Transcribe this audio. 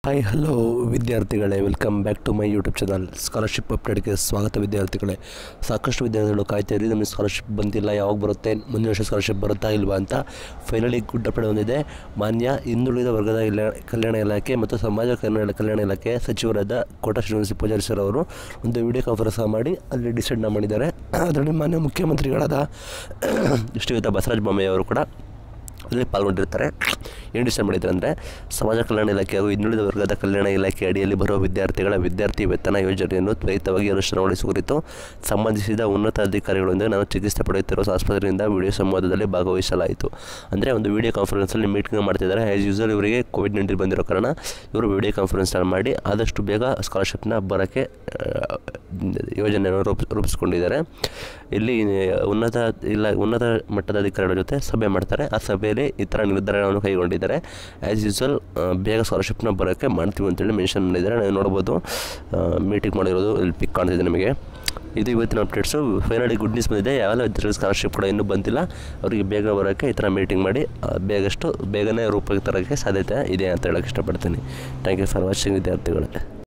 hi hello ವಿದ್ಯಾರ್ಥಿಗಳೇ welcome back to my YouTube channel scholarship ಅಪ್ಡೇಟ್ಗೆ ಸ್ವಾಗತ ವಿದ್ಯಾರ್ಥಿಗಳೇ ಸಾಕಷ್ಟು ವಿದ್ಯಾರ್ಥಿಗಳು ಕಾಯ್ತಾ ಇರಿ ನಮಗೆ ಸ್ಕಾಲರ್ಶಿಪ್ ಬಂದಿಲ್ಲ ಯಾವಾಗ ಬರುತ್ತೆ ಮುಂದಿನ ವರ್ಷ ಸ್ಕಾಲರ್ಶಿಪ್ ಬರುತ್ತಾ ಇಲ್ವಾ ಅಂತ ಫೈನಲಿ ಗುಡ್ ಅಪ್ಡೇಟ್ ಬಂದಿದೆ ಮಾನ್ಯ ಹಿಂದುಳಿದ ವರ್ಗದ ಇಲ್ಲ ಕಲ್ಯಾಣ ಇಲಾಖೆ ಮತ್ತು ಸಮಾಜ ಕಲ್ಯಾಣ ಕಲ್ಯಾಣ ಇಲಾಖೆ ಸಚಿವರಾದ ಕೋಟ ಶ್ರೀನಿವಾಸ ಪೂಜಾರಿ ಸರ್ ಅವರು ಒಂದು ವಿಡಿಯೋ ಕಾನ್ಫರೆನ್ಸ್ ಮಾಡಿ ಅಲ್ಲಿ ಡಿಸೈಡ್ನ ಮಾಡಿದ್ದಾರೆ ಅದರಲ್ಲಿ ಮಾನ್ಯ ಮುಖ್ಯಮಂತ್ರಿಗಳಾದ ಶ್ರೀಯುತ ಬಸವರಾಜ ಬೊಮ್ಮಾಯಿ ಅವರು ಕೂಡ ಅಲ್ಲಿ ಪಾಲ್ಗೊಂಡಿರ್ತಾರೆ ಏನು ಡಿಸೈಡ್ ಮಾಡಿದ್ದಾರೆ ಅಂದರೆ ಸಮಾಜ ಕಲ್ಯಾಣ ಇಲಾಖೆ ಹಾಗೂ ಹಿಂದುಳಿದ ವರ್ಗದ ಕಲ್ಯಾಣ ಇಲಾಖೆ ಅಡಿಯಲ್ಲಿ ಬರುವ ವಿದ್ಯಾರ್ಥಿಗಳ ವಿದ್ಯಾರ್ಥಿ ವೇತನ ಯೋಜನೆಯನ್ನು ತ್ವರಿತವಾಗಿ ಅನುಷ್ಠಾನಗೊಳಿಸುವ ಕುರಿತು ಸಂಬಂಧಿಸಿದ ಉನ್ನತ ಅಧಿಕಾರಿಗಳೊಂದಿಗೆ ನಾನು ಚಿಕಿತ್ಸೆ ಪಡೆಯುತ್ತಿರುವ ಆಸ್ಪತ್ರೆಯಿಂದ ವಿಡಿಯೋ ಸಂವಾದದಲ್ಲಿ ಭಾಗವಹಿಸಲಾಯಿತು ಅಂದರೆ ಒಂದು ವಿಡಿಯೋ ಕಾನ್ಫರೆನ್ಸಲ್ಲಿ ಮೀಟಿಂಗ್ ಮಾಡ್ತಿದ್ದಾರೆ ಆ್ಯಸ್ ಯೂಸಲ್ ಇವರಿಗೆ ಕೋವಿಡ್ ನೈನ್ಟೀನ್ ಬಂದಿರೋ ಕಾರಣ ಇವರು ವಿಡಿಯೋ ಕಾನ್ಫರೆನ್ಸ್ ಮಾಡಿ ಆದಷ್ಟು ಬೇಗ ಸ್ಕಾಲರ್ಶಿಪ್ನ ಬರೋಕ್ಕೆ ಆ, ಯೋಜನೆಯನ್ನು ರೂಪ ರೂಪಿಸ್ಕೊಂಡಿದ್ದಾರೆ ಇಲ್ಲಿ ಉನ್ನತ ಇಲ್ಲ ಉನ್ನತ ಮಟ್ಟದ ಅಧಿಕಾರಿಗಳ ಜೊತೆ ಸಭೆ ಮಾಡ್ತಾರೆ ಆ ಸಭೆಯಲ್ಲಿ ಈ ಥರ ನಿರ್ಧಾರಗಳನ್ನು ಕೈಗೊಂಡಿದ್ದಾರೆ ಆ್ಯಸ್ ಯೂಸಲ್ ಬೇಗ ಸ್ಕಾಲರ್ಶಿಪ್ನ ಬರೋಕ್ಕೆ ಮಾಡ್ತೀವಿ ಅಂತೇಳಿ ಮೆನ್ಷನ್ ಮಾಡಿದ್ದಾರೆ ನೀವು ನೋಡ್ಬೋದು ಮೀಟಿಂಗ್ ಮಾಡಿರೋದು ಇಲ್ಲಿ ಪಿಕ್ ಕಾಣ್ತಿದೆ ನಿಮಗೆ ಇದು ಇವತ್ತಿನ ಅಪ್ಡೇಟ್ಸು ಫೈನಲಿ ಗುಡ್ ನ್ಯೂಸ್ ಬಂದಿದೆ ಯಾವೆಲ್ಲ ವಿದ್ಯಾರ್ಥಿಗಳು ಸ್ಕಾಲರ್ಶಿಪ್ ಕೂಡ ಇನ್ನೂ ಬಂದಿಲ್ಲ ಅವರಿಗೆ ಬೇಗ ಬರೋಕ್ಕೆ ಈ ಥರ ಮೀಟಿಂಗ್ ಮಾಡಿ ಆ, ಬೇಗಷ್ಟು ಬೇಗನೆ ರೂಪಕ್ಕೆ ತರೋಕ್ಕೆ ಸಾಧ್ಯತೆ ಇದೆ ಅಂತ ಹೇಳೋಕ್ಕೆ ಇಷ್ಟಪಡ್ತೀನಿ ಥ್ಯಾಂಕ್ ಯು ಫಾರ್ ವಾಚಿಂಗ್ ವಿದ್ಯಾರ್ಥಿಗಳೇ